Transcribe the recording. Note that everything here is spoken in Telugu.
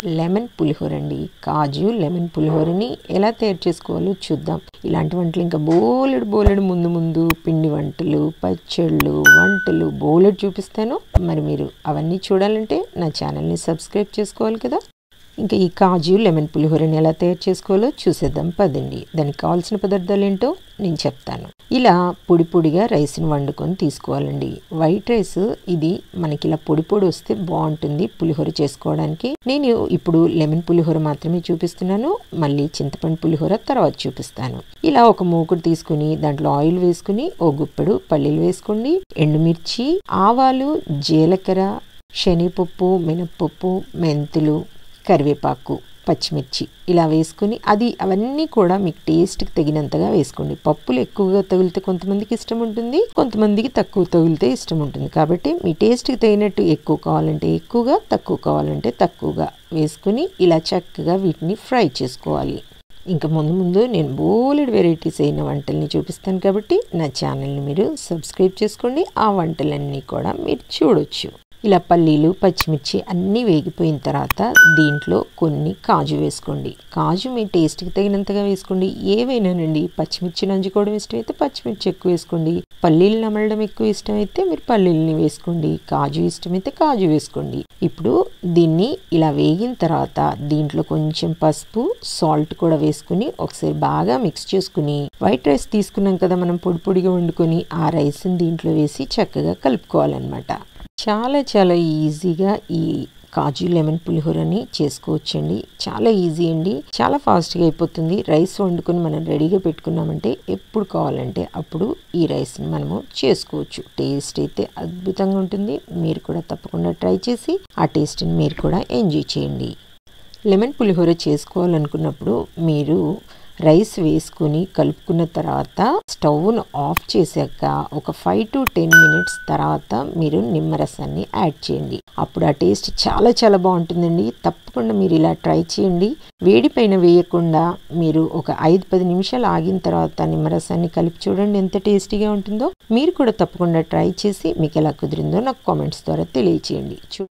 లెమన్ పులిహోర అండి కాజు లెమన్ పులిహోరని ఎలా తయారు చేసుకోవాలో చూద్దాం ఇలాంటి వంటలు ఇంకా బోలెడు బోలెడు ముందు ముందు పిండి వంటలు పచ్చళ్ళు వంటలు బోలెడు చూపిస్తాను మరి మీరు అవన్నీ చూడాలంటే నా ఛానల్ని సబ్స్క్రైబ్ చేసుకోవాలి కదా ఇంకా ఈ కాజు లెమన్ పులిహోరని ఎలా తయారు చేసుకోవాలో చూసేద్దాం పదండి దానికి కావాల్సిన పదార్థాలు ఏంటో నేను చెప్తాను ఇలా పొడి పొడిగా రైస్ని వండుకొని తీసుకోవాలండి వైట్ రైస్ ఇది మనకి ఇలా పొడి పొడి వస్తే బాగుంటుంది పులిహోర చేసుకోవడానికి నేను ఇప్పుడు లెమన్ పులిహోర మాత్రమే చూపిస్తున్నాను మళ్ళీ చింతపండు పులిహోర తర్వాత చూపిస్తాను ఇలా ఒక మూకుడు తీసుకుని దాంట్లో ఆయిల్ వేసుకుని ఓ గుప్పెడు పల్లీలు వేసుకోండి ఎండుమిర్చి ఆవాలు జీలకర్ర శనగపప్పు మినప్పప్పు మెంతులు కరివేపాకు పచ్చిమిర్చి ఇలా వేసుకుని అది అవన్నీ కూడా మీకు టేస్ట్కి తగినంతగా వేసుకోండి పప్పులు ఎక్కువగా తగిలితే కొంతమందికి ఇష్టం ఉంటుంది కొంతమందికి తక్కువ తగిలితే ఇష్టం ఉంటుంది కాబట్టి మీ టేస్ట్కి తగినట్టు ఎక్కువ కావాలంటే ఎక్కువగా తక్కువ కావాలంటే తక్కువగా వేసుకుని ఇలా చక్కగా వీటిని ఫ్రై చేసుకోవాలి ఇంకా ముందు ముందు నేను బోలెడు వెరైటీస్ అయిన వంటల్ని చూపిస్తాను కాబట్టి నా ఛానల్ని మీరు సబ్స్క్రైబ్ చేసుకోండి ఆ వంటలన్నీ కూడా మీరు చూడొచ్చు ఇలా పల్లీలు పచ్చిమిర్చి అన్నీ వేగిపోయిన తర్వాత దీంట్లో కొన్ని కాజు వేసుకోండి కాజు మీ టేస్ట్కి తగినంతగా వేసుకోండి ఏవైనానండి పచ్చిమిర్చి నంజుకోవడం ఇష్టమైతే పచ్చిమిర్చి ఎక్కువ వేసుకోండి పల్లీలు నమలడం ఎక్కువ ఇష్టమైతే మీరు పల్లీలని వేసుకోండి కాజు ఇష్టమైతే కాజు వేసుకోండి ఇప్పుడు దీన్ని ఇలా వేగిన తర్వాత దీంట్లో కొంచెం పసుపు సాల్ట్ కూడా వేసుకుని ఒకసారి బాగా మిక్స్ చేసుకుని వైట్ రైస్ తీసుకున్నాం కదా మనం పొడి పొడిగా వండుకొని ఆ రైస్ని దీంట్లో వేసి చక్కగా కలుపుకోవాలన్నమాట చాలా చాలా ఈజీగా ఈ కాజు లెమన్ పులిహోరని చేసుకోవచ్చండి చాలా ఈజీ అండి చాలా ఫాస్ట్గా అయిపోతుంది రైస్ వండుకొని మనం రెడీగా పెట్టుకున్నామంటే ఎప్పుడు కావాలంటే అప్పుడు ఈ రైస్ని మనము చేసుకోవచ్చు టేస్ట్ అయితే అద్భుతంగా ఉంటుంది మీరు కూడా తప్పకుండా ట్రై చేసి ఆ టేస్ట్ని మీరు కూడా ఎంజాయ్ చేయండి లెమన్ పులిహోర చేసుకోవాలనుకున్నప్పుడు మీరు రైస్ వేసుకుని కలుపుకున్న తర్వాత స్టవ్ను ఆఫ్ చేశాక ఒక ఫైవ్ టు టెన్ మినిట్స్ తర్వాత మీరు నిమ్మరసాన్ని యాడ్ చేయండి అప్పుడు ఆ టేస్ట్ చాలా చాలా బాగుంటుందండి తప్పకుండా మీరు ఇలా ట్రై చేయండి వేడి పైన వేయకుండా మీరు ఒక ఐదు పది నిమిషాలు ఆగిన తర్వాత నిమ్మరసాన్ని కలిపి చూడండి ఎంత టేస్టీగా ఉంటుందో మీరు కూడా తప్పకుండా ట్రై చేసి మీకు ఎలా కుదిరిందో నాకు కామెంట్స్ ద్వారా తెలియచేయండి చూ